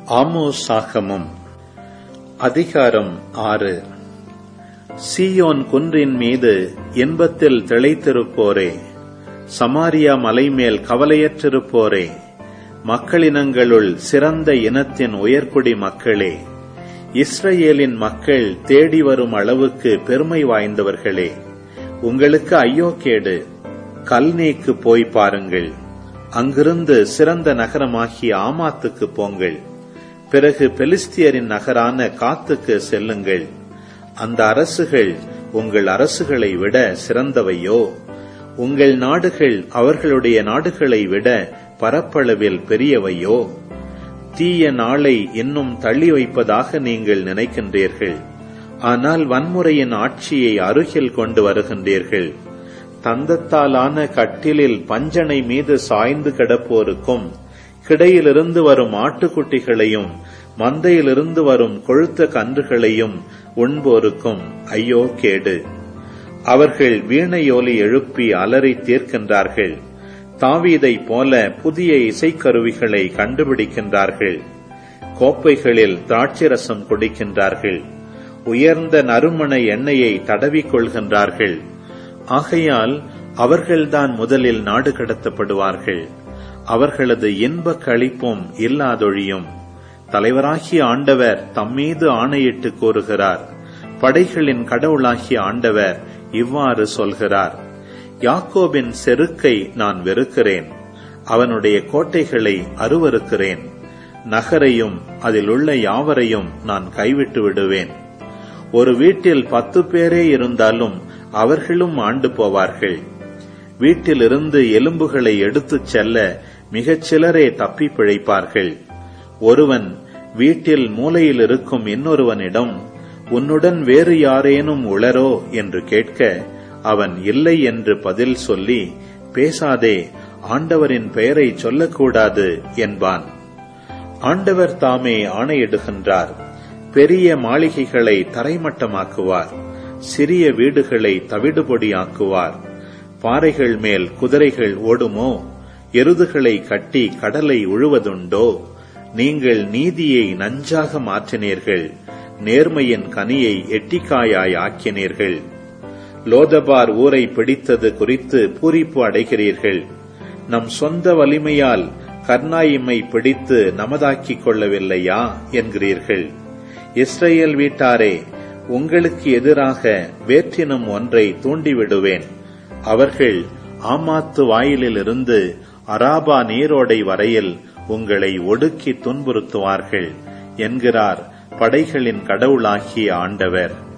ஆமோசாகமம் அதிகாரம் ஆறு சீயோன் குன்றின் மீது இன்பத்தில் திளைத்திருப்போரே சமாரியா மலைமேல் கவலையற்றிருப்போரே மக்களினங்களுள் சிறந்த இனத்தின் உயர்குடி மக்களே இஸ்ரவேலின் மக்கள் தேடி வரும் அளவுக்கு பெருமை வாய்ந்தவர்களே உங்களுக்கு ஐயோ கேடு கல்னேக்கு போய் பாருங்கள் அங்கிருந்து சிறந்த நகரமாகிய ஆமாத்துக்கு போங்கள் பிறகு பெலிஸ்தியரின் நகரான காத்துக்கு செல்லுங்கள் அந்த அரசுகள் உங்கள் அரசுகளை விட சிறந்தவையோ உங்கள் நாடுகள் அவர்களுடைய நாடுகளை விட பரப்பளவில் பெரியவையோ தீய நாளை இன்னும் தள்ளி வைப்பதாக நீங்கள் நினைக்கின்றீர்கள் ஆனால் வன்முறையின் ஆட்சியை அருகில் கொண்டு வருகின்றீர்கள் தந்தத்தாலான கட்டிலில் பஞ்சனை மீது சாய்ந்து கிடப்போருக்கும் கிடையிலிருந்து வரும் ஆட்டுக்குட்டிகளையும் மந்தையிலிருந்து வரும் கொழுத்த கன்றுகளையும் உண்போருக்கும் ஐயோ கேடு அவர்கள் வீணையோலி எழுப்பி அலறி தீர்க்கின்றார்கள் தாவீதைப் போல புதிய இசைக்கருவிகளை கண்டுபிடிக்கின்றார்கள் கோப்பைகளில் திராட்சரசம் குடிக்கின்றார்கள் உயர்ந்த நறுமண எண்ணெயை தடவிக் கொள்கின்றார்கள் ஆகையால் அவர்கள்தான் முதலில் நாடு கடத்தப்படுவார்கள் அவர்களது இன்ப கழிப்பும் இல்லாதொழியும் தலைவராகிய ஆண்டவர் தம்மீது ஆணையிட்டு கூறுகிறார் படைகளின் கடவுளாகிய ஆண்டவர் இவ்வாறு சொல்கிறார் யாக்கோபின் செருக்கை நான் வெறுக்கிறேன் அவனுடைய கோட்டைகளை அருவருக்கிறேன் நகரையும் அதில் உள்ள யாவரையும் நான் கைவிட்டு விடுவேன் ஒரு வீட்டில் பத்து பேரே இருந்தாலும் அவர்களும் ஆண்டு போவார்கள் வீட்டிலிருந்து எலும்புகளை எடுத்துச் செல்ல மிகச் சிலரே தப்பி பிழைப்பார்கள் ஒருவன் வீட்டில் மூலையில் இருக்கும் இன்னொருவனிடம் உன்னுடன் வேறு யாரேனும் உளரோ என்று கேட்க அவன் இல்லை என்று பதில் சொல்லி பேசாதே ஆண்டவரின் பெயரை சொல்லக்கூடாது என்பான் ஆண்டவர் தாமே ஆணையிடுகின்றார் பெரிய மாளிகைகளை தரைமட்டமாக்குவார் சிறிய வீடுகளை தவிடுபொடியாக்குவார் பாறைகள் மேல் குதிரைகள் ஓடுமோ எருதுகளை கட்டி கடலை உழுவதுண்டோ நீங்கள் நீதியை நஞ்சாக மாற்றினீர்கள் நேர்மையின் கனியை எட்டிக்காயாய் ஆக்கினீர்கள் லோதபார் ஊரை பிடித்தது குறித்து பூரிப்பு அடைகிறீர்கள் நம் சொந்த வலிமையால் கர்நாயிமை பிடித்து நமதாக்கிக் கொள்ளவில்லையா என்கிறீர்கள் இஸ்ரேல் வீட்டாரே உங்களுக்கு எதிராக வேற்றினம் ஒன்றை தூண்டிவிடுவேன் அவர்கள் ஆமாத்து வாயிலிலிருந்து அராபா நீரோடை வரையில் உங்களை ஒடுக்கி துன்புறுத்துவார்கள் என்கிறார் படைகளின் கடவுளாகிய ஆண்டவர்